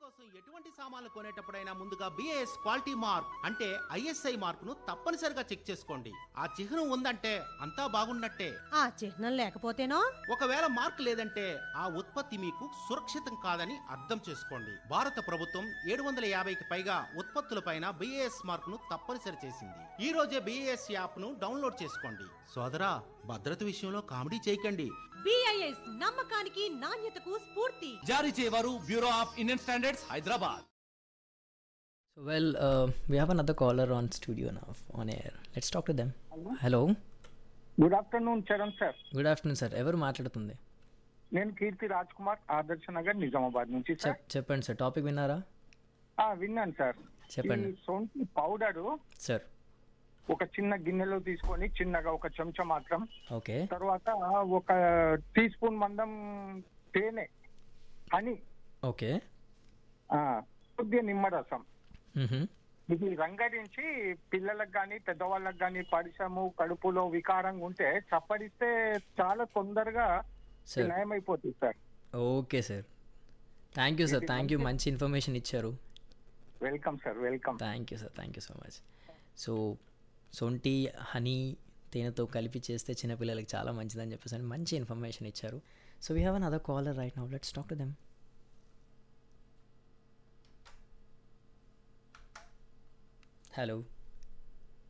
కోసం ఎటువంటి సామాన్లు కొనేటప్పుడైనా ముందుగా బిఏఎస్ క్వాలిటీ మార్క్ అంటే ఐఎస్ఐ మార్క్ ను తప్పనిసరిగా చెక్ చేసుకోండి ఆ చిహ్నం ఉందంటే అంతా బాగున్నట్టే ఆ చిహ్నం లేకపోతేనో ఒకవేళ మార్క్ లేదంటే ఆ ఉత్పత్తి మీకు సురక్షితం కాదని అర్థం చేసుకోండి భారత ప్రభుత్వం ఏడు వందల యాభైకి పైగా ఉత్పత్తులపైన బిఏఎస్ మార్క్ ను తప్పనిసరి చేసింది ఈ రోజే బిఏఎస్ యాప్ ను డౌన్లోడ్ చేసుకోండి సోదరా భద్రత విషయంలో కామెడీ చేయకండి బిఐఎస్ నమ్మకానికి నాణ్యతకు స్ఫూర్తి జారీ చేయవారు bureau of Indian standards Hyderabad So, well, uh, we have another caller on studio now, on air. Let's talk to them. Hello. Good afternoon Charan sir good afternoon sir ఎవరు మాట్లాడుతుంది నేను కీర్తి రాజ్ కుమార్ ఆదర్శ నగర్ నిజామాబాద్ నుంచి సార్ చెప్ చెప్పండి సార్ టాపిక్ విన్నారా ఆ, విన్నాను సార్ చెప్పండి. ఈ సొంటి పౌడరు సార్ ఒక చిన్న గిన్నెలో తీసుకొని చిన్నగా ఒక చెంచా మాత్రం ఓకే తర్వాత ఒక టీ స్పూన్ మందం తేనె హనీ ఓకే ఆ, కొద్దిగా నిమ్మరసం మ్హూ. ఇది రంగరించి పిల్లలకు కానీ పెద్దవాళ్ళకి కానీ పరిశ్రమ కడుపులో వికారంగా ఉంటే చప్పడిస్తే చాలా తొందరగా సార్ నయమైపోతుంది sir okay sir thank you sir thank you మంచి ఇన్ఫర్మేషన్ ఇచ్చారు welcome sir welcome thank you sir thank you so much so సొంటి హనీ తేనెతో కలిపి చేస్తే చిన్నపిల్లలకి చాలా మంచిదని చెప్పేసి అని మంచి ఇన్ఫర్మేషన్ ఇచ్చారు so we have another caller right now let's talk to them hello